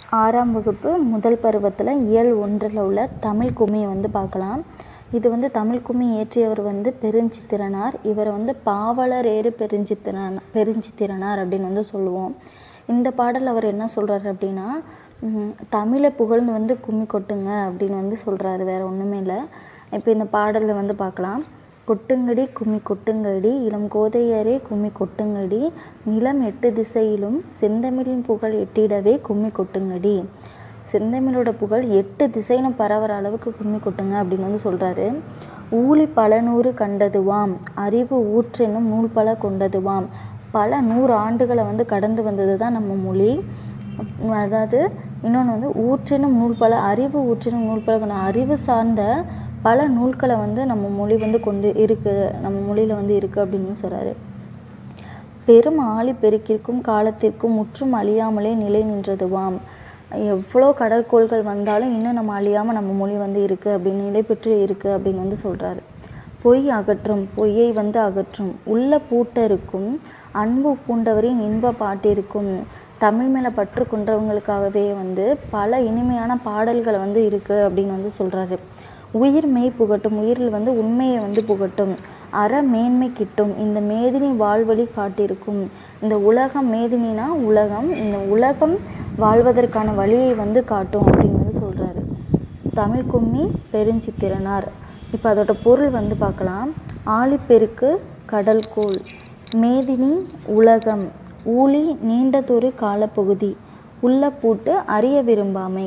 ஆறாம் வகுப்பு முதல் பருவத்தில் இயல் ஒன்றில் உள்ள தமிழ் கும்மியை வந்து பார்க்கலாம் இது வந்து தமிழ் கும்மி இயற்றியவர் வந்து பெருஞ்சித்திரனார் இவரை வந்து பாவலர் ஏறு பெருஞ்சித்திரன் பெருஞ்சித்திரனார் அப்படின்னு வந்து சொல்லுவோம் இந்த பாடல் அவர் என்ன சொல்கிறாரு அப்படின்னா ம், தமிழை புகழ்ந்து வந்து கும்மி கொட்டுங்க அப்படின்னு வந்து சொல்கிறாரு வேற ஒன்றுமே இல்லை இப்போ இந்த பாடலில் வந்து பார்க்கலாம் கொட்டுங்கடி கும்மி கொட்டுங்கடி இளம் கோதையரே கும்மி கொட்டுங்கடி நிலம் எட்டு திசையிலும் செந்தமிழின் புகழ் எட்டிடவே கும்மி கொட்டுங்கடி செந்தமிழோட புகழ் எட்டு திசையிலும் பரவுற அளவுக்கு கும்மி கொட்டுங்க அப்படின்னு வந்து சொல்கிறாரு ஊழி பல நூறு கண்டதுவாம் அறிவு ஊற்றெனும் நூல் பல கொண்டதுவாம் பல நூறு ஆண்டுகளை வந்து கடந்து வந்தது தான் நம்ம மொழி அதாவது இன்னொன்று வந்து ஊற்றினும் நூல் பல அறிவு ஊற்றினும் நூல் பல கொண்ட அறிவு சார்ந்த பல நூல்களை வந்து நம்ம மொழி வந்து கொண்டு இருக்குது நம்ம மொழியில் வந்து இருக்குது அப்படின்னு சொல்கிறாரு பெரும் ஆழி பெருக்கிற்கும் காலத்திற்கும் முற்றும் அழியாமலே நிலை நின்றதுவாம் எவ்வளோ கடற்கோள்கள் வந்தாலும் இன்னும் நம்ம அழியாமல் நம்ம மொழி வந்து இருக்குது அப்படின்னு நிலை பெற்று இருக்குது அப்படின்னு வந்து சொல்கிறாரு பொய் அகற்றும் பொய்யை வந்து அகற்றும் உள்ள பூட்டருக்கும் அன்பு பூண்டவரின் இன்ப பாட்டிற்கும் தமிழ் மேலே பற்று கொண்டவங்களுக்காகவே வந்து பல இனிமையான பாடல்களை வந்து இருக்குது அப்படின்னு வந்து சொல்கிறாரு உயிர் மெய் புகட்டும் உயிரில் வந்து உண்மையை வந்து புகட்டும் அற மேன்மை கிட்டும் இந்த மேதினி வாழ்வழி காட்டியிருக்கும் இந்த உலகம் மேதினினா உலகம் இந்த உலகம் வாழ்வதற்கான வழியை வந்து காட்டும் அப்படின்னு வந்து சொல்கிறாரு தமிழ் கும்மி பெருஞ்சித்திரனார் இப்போ அதோட பொருள் வந்து பார்க்கலாம் ஆழிப்பெருக்கு கடல்கோள் மேதினி உலகம் ஊழி நீண்டதொரு காலப்பகுதி உள்ள பூட்டு அறிய விரும்பாமை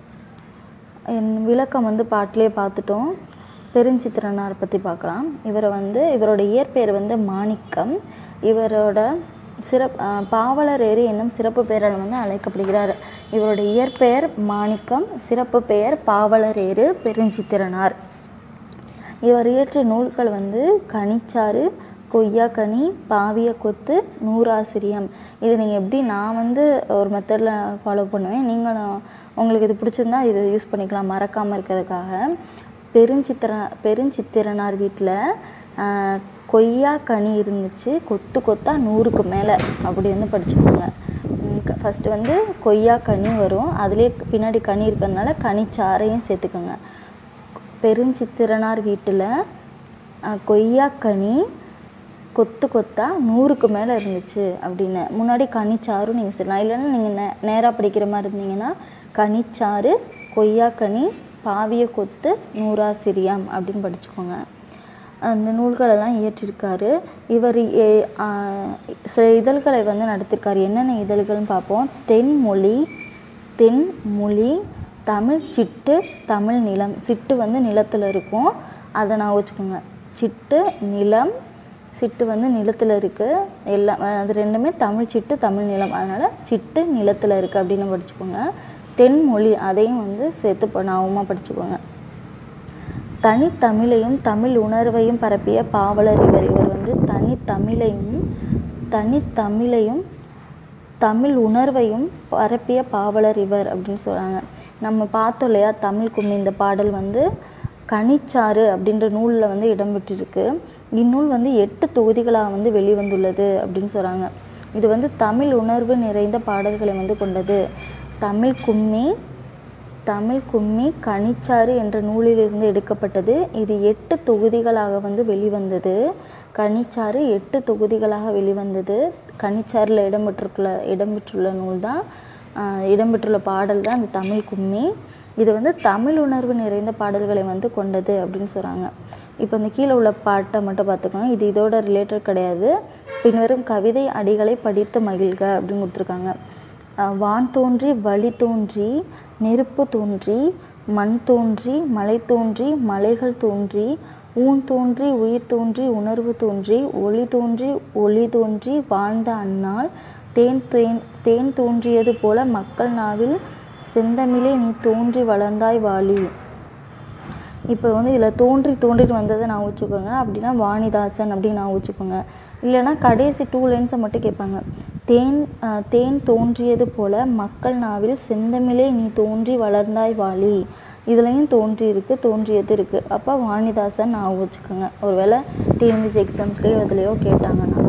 என் விளக்கம் வந்து பாட்டிலே பார்த்துட்டோம் பெருஞ்சித்திரனார் பற்றி பார்க்கலாம் இவரை வந்து இவரோட இயற்பெயர் வந்து மாணிக்கம் இவரோட சிறப் அஹ் பாவலர் ஏரி என்னும் சிறப்பு பெயரால் வந்து அழைக்கப்படுகிறார் இவரோட இயற்பெயர் மாணிக்கம் சிறப்பு பெயர் பாவலர் ஏறு பெருஞ்சித்திரனார் இவர் இயற்றிய நூல்கள் வந்து கனிச்சாறு கொய்யாக்கனி பாவிய கொத்து நூறாசிரியம் இது நீங்கள் எப்படி நான் வந்து ஒரு மெத்தடில் ஃபாலோ பண்ணுவேன் நீங்களும் உங்களுக்கு இது பிடிச்சிருந்தா இது யூஸ் பண்ணிக்கலாம் மறக்காமல் இருக்கிறதுக்காக பெருஞ்சித்திர பெருஞ்சித்திரனார் வீட்டில் கொய்யா கனி இருந்துச்சு கொத்து கொத்தா நூறுக்கு மேலே அப்படி வந்து படிச்சுக்கோங்க ஃபஸ்ட்டு வந்து கொய்யா கனி வரும் அதுலேயே பின்னாடி கனி இருக்கிறதுனால கனிச்சாறையும் சேர்த்துக்கோங்க பெருஞ்சித்திரனார் வீட்டில் கொய்யாக்கனி கொத்து கொத்தா நூறுக்கு மேலே இருந்துச்சு அப்படின்னு முன்னாடி கனிச்சாரும் நீங்கள் சொல்லலாம் இல்லைன்னா நீங்கள் நே நேராக படிக்கிற மாதிரி இருந்தீங்கன்னா கனிச்சாறு கொய்யாக்கனி பாவிய கொத்து நூறாசிரியம் அப்படின்னு படிச்சுக்கோங்க அந்த நூல்களெல்லாம் இயற்றிருக்காரு இவர் ஏ- ஆ, சில இதழ்களை வந்து நடத்திருக்காரு என்னென்ன இதழ்கள்னு பார்ப்போம் தென்மொழி தென்மொழி தமிழ் சிட்டு தமிழ் நிலம் சிட்டு வந்து நிலத்தில் இருக்கும் அதை நான் வச்சுக்கோங்க சிட்டு நிலம் சிட்டு வந்து நிலத்தில் இருக்குது எல்லாம் அது ரெண்டுமே தமிழ் சிட்டு தமிழ் நிலம் அதனால் சிட்டு நிலத்தில் இருக்குது அப்படின்னு படிச்சுக்கோங்க தென்மொழி அதையும் வந்து சேர்த்து ப- ஞாபகமாக படிச்சுக்கோங்க தனித்தமிழையும் தமிழ் உணர்வையும் பரப்பிய பாவலர் இவர் இவர் வந்து தனித்தமிழையும் தனித்தமிழையும் தமிழ் உணர்வையும் பரப்பிய பாவலர் இவர் அப்படின்னு சொல்கிறாங்க நம்ம பார்த்தோம் இல்லையா தமிழ் கும்மி இந்த பாடல் வந்து கனிச்சாறு அப்படின்ற நூலில் வந்து இடம்பெற்றிருக்கு இந்நூல் வந்து எட்டு தொகுதிகளாக வந்து வெளிவந்துள்ளது அப்படின்னு சொல்கிறாங்க இது வந்து தமிழ் உணர்வு நிறைந்த பாடல்களை வந்து கொண்டது தமிழ் கும்மி தமிழ் கும்மி கனிச்சாறு என்ற நூலிலிருந்து எடுக்கப்பட்டது இது எட்டு தொகுதிகளாக வந்து வெளிவந்தது கனிச்சாறு எட்டு தொகுதிகளாக வெளிவந்தது கனிச்சாறில் இடம்பெற்றுள்ள இடம்பெற்றுள்ள நூல் தான் ஆஹ், இடம்பெற்றுள்ள பாடல் தான் அந்த தமிழ் கும்மி இது வந்து தமிழ் உணர்வு நிறைந்த பாடல்களை வந்து கொண்டது அப்படின்னு சொல்கிறாங்க இப்போ இந்த கீழே உள்ள பாட்டை மட்டும் பார்த்துக்கோங்க இது இதோட ரிலேட்டட் கிடையாது பின்வரும் கவிதை அடிகளை படித்து மகிழ்க அப்படின்னு கொடுத்துருக்காங்க அஹ் வான் தோன்றி வழி தோன்றி நெருப்பு தோன்றி மண் தோன்றி மலை தோன்றி மலைகள் தோன்றி ஊன் தோன்றி உயிர் தோன்றி உணர்வு தோன்றி ஒளி தோன்றி ஒளி தோன்றி வாழ்ந்த அந்நாள் தேன் தேன் தேன் தோன்றியது போல மக்கள் நாவில் செந்தமிழே நீ தோன்றி வளர்ந்தாய் வாழி இப்போ வந்து இதில் தோன்றி தோன்றிட்டு வந்ததை நான் வச்சுக்கோங்க அப்படின்னா வாணிதாசன் அப்படின்னு நான் வச்சுக்கோங்க இல்லைன்னா கடைசி டூ லைன்ஸை மட்டும் கேட்பாங்க தேன் அஹ், தேன் தோன்றியது போல மக்கள் நாவில் செந்தமிழே நீ தோன்றி வளர்ந்தாய் வாழி இதுலேயும் தோன்றி இருக்கு தோன்றியது இருக்குது அப்போ வாணிதாசன் நான் வச்சுக்கோங்க ஒருவேளை டிஎன்பிசி எக்ஸாம்ஸ்லேயோ இதுலேயோ கேட்டாங்கன்னா